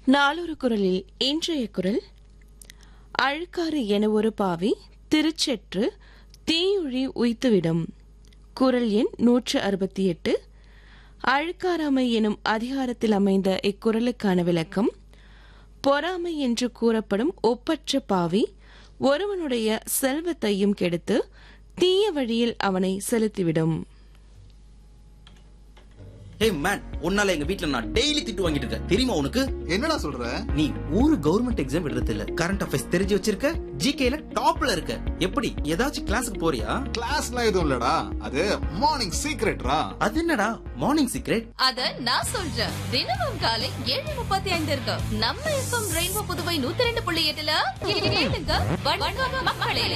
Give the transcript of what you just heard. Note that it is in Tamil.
நாளொரு குரலில் இன்றைய குரல் அழுக்காறு என ஒரு பாவி திருச்செற்று தீயுழி உய்த்துவிடும் குரல் எண் நூற்று அறுபத்தி எட்டு அழுக்காராமை எனும் அதிகாரத்தில் அமைந்த இக்குறளுக்கான விளக்கம் பொறாமை என்று கூறப்படும் ஒப்பற்ற பாவி ஒருவனுடைய செல்வத்தையும் கெடுத்து தீய வழியில் அவனை செலுத்திவிடும் ஹே மேன் உன்னால எங்க வீட்ல நான் டெய்லி திட்டு வாங்கிட்டு இருக்கேன் தெரியுமா உனக்கு என்னடா சொல்ற நீ ஒரு கவர்மெண்ட் எக்ஸாம் எழுதுறது இல்ல கரண்ட் அஃபேர்ஸ் தெரிஞ்சு வச்சிருக்க ஜிகேல டாப்ல இருக்க எப்படி ஏதாச்சும் கிளாஸுக்கு போறியா கிளாஸ்லாம் எதுவும் இல்லடா அது மார்னிங் சீக்ரெட்ரா அது என்னடா மார்னிங் சீக்ரெட் அத நான் சொல்றேன் தினமும் காலை ஏழு முப்பத்தி ஐந்து இருக்கு நம்ம எஃப்எம் ரெயின்போ புதுவை நூத்தி ரெண்டு புள்ளி எட்டுல கேளுங்க வணக்கம் மக்களே